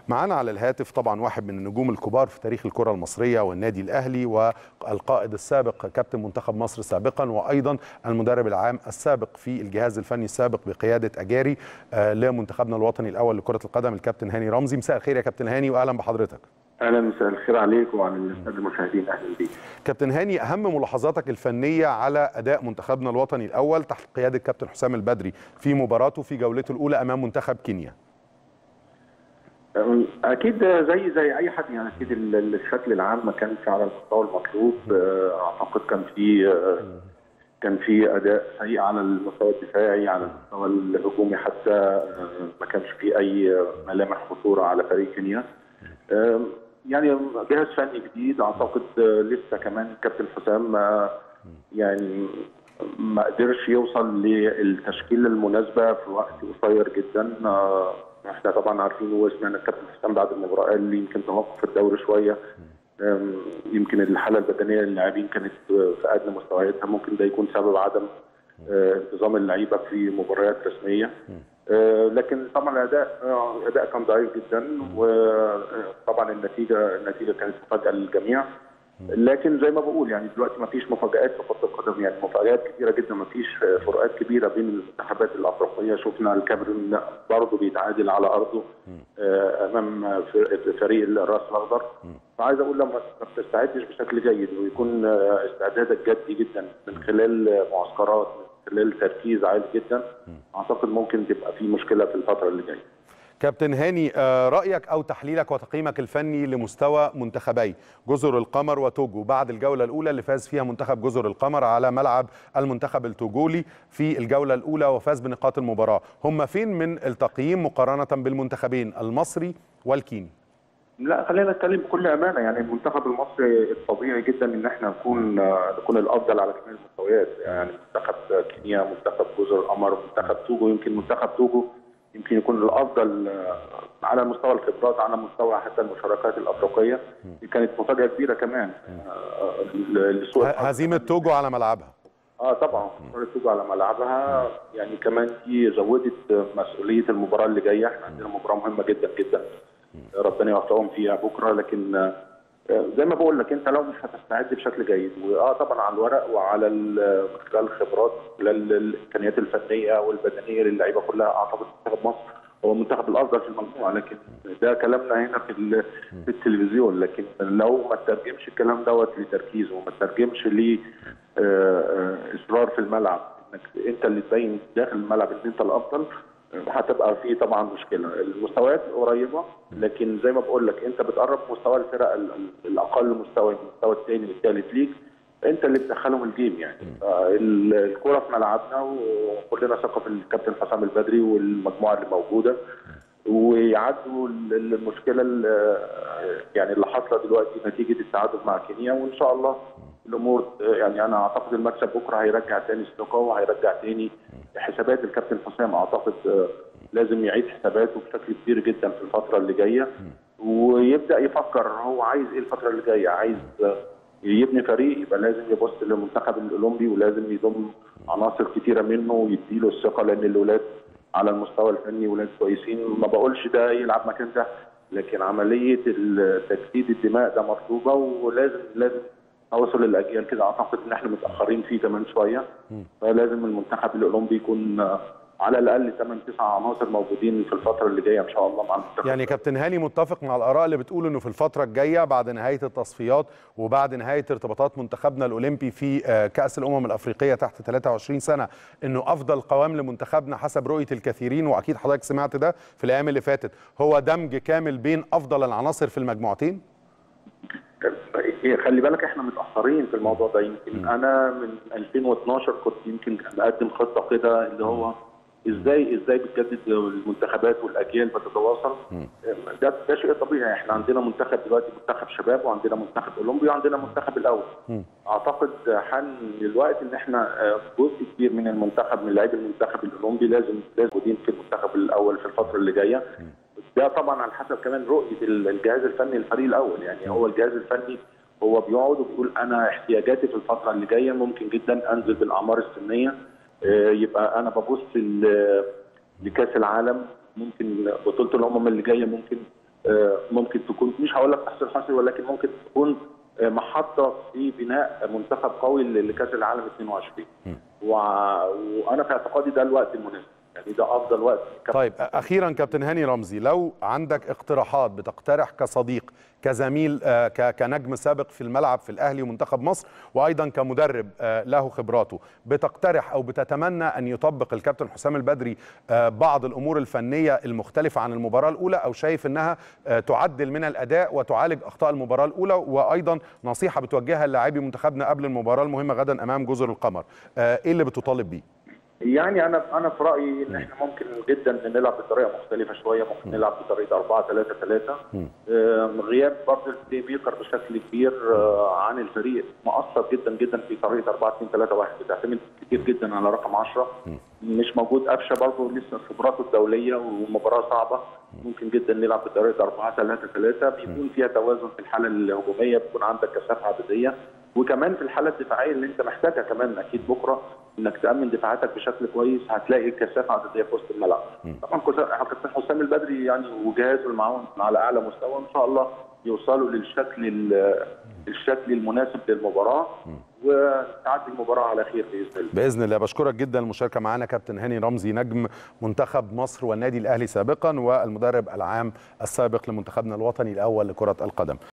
معانا على الهاتف طبعا واحد من النجوم الكبار في تاريخ الكرة المصرية والنادي الأهلي والقائد السابق كابتن منتخب مصر سابقا وأيضا المدرب العام السابق في الجهاز الفني السابق بقيادة أجاري آه، لمنتخبنا الوطني الأول لكرة القدم الكابتن هاني رمزي مساء الخير يا كابتن هاني وأهلا بحضرتك اهلا مساء الخير عليك وعلى الساده المشاهدين اهلا بيك كابتن هاني أهم ملاحظاتك الفنية على أداء منتخبنا الوطني الأول تحت قيادة كابتن حسام البدري في مباراته في جولته الأولى أمام منتخب كينيا اكيد زي زي اي حد يعني اكيد ال- الشكل العام ما كانش على المستوى المطلوب آه، اعتقد كان في آه، كان في اداء سيء على المستوى الدفاعي على المستوى الهجومي حتى آه، ما كانش في اي ملامح خطوره على فريق كينيا آه، يعني جهاز فني جديد اعتقد آه، لسه كمان كابتن حسام آه، يعني ما قدرش يوصل للتشكيله المناسبه في وقت قصير جدا آه، احنا طبعا عارفين وسمعنا الكابتن حسام بعد المباراه قال لي يمكن توقف الدوري شويه آم، يمكن الحاله البدنيه للاعبين كانت آه، في ادنى مستوياتها ممكن ده يكون سبب عدم آه، انتظام اللعيبه في مباريات رسميه آه، لكن طبعا الاداء آه، الاداء كان ضعيف جدا وطبعا النتيجه النتيجه كانت مفاجاه للجميع لكن زي ما بقول يعني دلوقتي ما فيش مفاجآت في كرة القدم يعني مفاجآت كتيرة جدا ما فيش فروقات كبيرة بين المنتخبات الأفريقية شفنا الكاميرون برضه بيتعادل على أرضه آه، أمام ف- فريق الراس الأخضر فعايز أقول لما ما بتستعدش بشكل جيد ويكون آه، استعدادك جدي جدا من خلال معسكرات من خلال تركيز عالي جدا أعتقد ممكن تبقى في مشكلة في الفترة اللي جاية كابتن هاني آه، رأيك أو تحليلك وتقييمك الفني لمستوى منتخبي جزر القمر وتوجو بعد الجولة الأولى اللي فاز فيها منتخب جزر القمر على ملعب المنتخب التوجولي في الجولة الأولى وفاز بنقاط المباراة هم فين من التقييم مقارنة بالمنتخبين المصري والكيني لا خلينا نتكلم بكل امانه يعني المنتخب المصري الطبيعي جدا ان احنا نكون نكون الافضل على جميع المستويات يعني منتخب كينيا منتخب جزر القمر منتخب توجو يمكن منتخب توجو يمكن يكون الافضل آه، على مستوى الخبرات على مستوى حتى المشاركات الافريقيه دي كانت مفاجاه كبيره كمان آه، ل- لسوء ه- الحظ. هزيمة توجو على ملعبها اه طبعا خساره توجو على ملعبها يعني كمان دي زودت مسؤوليه المباراه اللي جايه احنا عندنا مباراه مهمه جدا جدا ربنا يوفقهم فيها بكره لكن آه، زي ما بقول لك انت لو مش هتستعد بشكل جيد واه طبعا على الورق وعلى ال- من خلال الخبرات من خلال الامكانيات الفنيه والبدنيه للعيبه كلها اعتقد منتخب مصر هو المنتخب الافضل في المجموعه لكن ده كلامنا هنا في ال- في التلفزيون لكن لو ما ترجمش الكلام دوت لتركيز وما ترجمش ل آه، آه، اصرار في الملعب انك انت اللي تبين داخل الملعب ان انت الافضل هتبقى في طبعا مشكله المستويات قريبه لكن زي ما بقول لك انت بتقرب مستوى الفرق ال- ال- الاقل مستوى المستوى الثاني والثالث ليك انت اللي بتدخلهم الجيم يعني ال- الكوره في ملعبنا وكلنا ثقه في الكابتن حسام البدري والمجموعه اللي موجوده ويعدوا ال- ال- المشكله ال- يعني اللي حاصله دلوقتي نتيجه التعادل مع كينيا وان شاء الله الامور يعني انا اعتقد المكسب بكره هيرجع تاني الثقه وهيرجع تاني حسابات الكابتن حسام اعتقد آه، لازم يعيد حساباته بشكل كبير جدا في الفتره اللي جايه ويبدا يفكر هو عايز ايه الفتره اللي جايه عايز آه، يبني فريق يبقى لازم يبص للمنتخب الاولمبي ولازم يضم عناصر كتيره منه ويديله الثقه لان الاولاد على المستوى الفني ولاد كويسين ما بقولش ده يلعب مكان ده لكن عمليه ال- تجديد الدماء ده مطلوبه ولازم لازم توصل الاجيال كده اعتقد ان احنا متاخرين فيه كمان شويه فلازم المنتخب الاولمبي يكون آه، على الاقل 8 9 عناصر موجودين في الفتره اللي جايه ان شاء الله مع المنتخب يعني كابتن هاني متفق مع الآراء اللي بتقول إنه في الفترة الجاية بعد نهاية التصفيات وبعد نهاية ارتباطات منتخبنا الأولمبي في آه، كأس الأمم الأفريقية تحت 23 سنة إنه أفضل قوام لمنتخبنا حسب رؤية الكثيرين وأكيد حضرتك سمعت ده في الأيام اللي فاتت هو دمج كامل بين أفضل العناصر في المجموعتين إيه، خلي بالك احنا متاخرين في الموضوع ده يمكن انا من 2012 كنت يمكن مقدم خطه كده اللي هو ازاي ازاي بتجدد المنتخبات والاجيال بتتواصل ده ده شيء طبيعي احنا عندنا منتخب دلوقتي منتخب شباب وعندنا منتخب اولمبي وعندنا منتخب الاول اعتقد حان الوقت ان احنا آه، جزء كبير من المنتخب من لاعبي المنتخب الاولمبي لازم لازم موجودين في المنتخب الاول في الفتره اللي جايه ده طبعا على حسب كمان رؤيه الجهاز الفني للفريق الاول يعني هو الجهاز الفني هو بيقعد وبيقول انا احتياجاتي في الفتره اللي جايه ممكن جدا انزل بالاعمار السنيه آه، يبقى انا ببص ل- لكاس العالم ممكن بطوله الامم اللي جايه ممكن آه، ممكن تكون مش هقول لك تحصيل حاصل ولكن ممكن تكون آه، محطه في بناء منتخب قوي ل- لكاس العالم 22 و... وانا في اعتقادي ده الوقت المناسب يعني ده افضل وقت طيب اخيرا كابتن هاني رمزي لو عندك اقتراحات بتقترح كصديق كزميل آه، ك- كنجم سابق في الملعب في الاهلي ومنتخب مصر وايضا كمدرب آه، له خبراته بتقترح او بتتمنى ان يطبق الكابتن حسام البدري آه، بعض الامور الفنيه المختلفه عن المباراه الاولى او شايف انها آه، تعدل من الاداء وتعالج اخطاء المباراه الاولى وايضا نصيحه بتوجهها للاعبي منتخبنا قبل المباراه المهمه غدا امام جزر القمر آه، ايه اللي بتطالب بيه يعني انا انا في رايي ان احنا ممكن جدا نلعب بطريقه مختلفه شويه ممكن نلعب بطريقه 4 3 3 غياب برضه البلاي ميكر بشكل كبير آه، عن الفريق مؤثر جدا جدا في طريقه 4 2 3 1 بتعتمد كتير جدا على رقم 10 مش موجود قفشه برضه لسه خبراته الدوليه ومباراه صعبه ممكن جدا نلعب بطريقه 4 3 3 بيكون فيها توازن في الحاله الهجوميه بيكون عندك كثافه عدديه وكمان في الحاله الدفاعيه اللي انت محتاجها كمان اكيد بكره انك تامن دفاعاتك بشكل كويس هتلاقي كثافه عدديه في وسط الملعب. طبعا كوسا- كابتن حسام البدري يعني وجهازه المعاون على اعلى مستوى ان شاء الله يوصلوا للشكل ال- الشكل المناسب للمباراه وتعدي المباراه على خير باذن الله. باذن الله بشكرك جدا المشاركه معنا كابتن هاني رمزي نجم منتخب مصر والنادي الاهلي سابقا والمدرب العام السابق لمنتخبنا الوطني الاول لكره القدم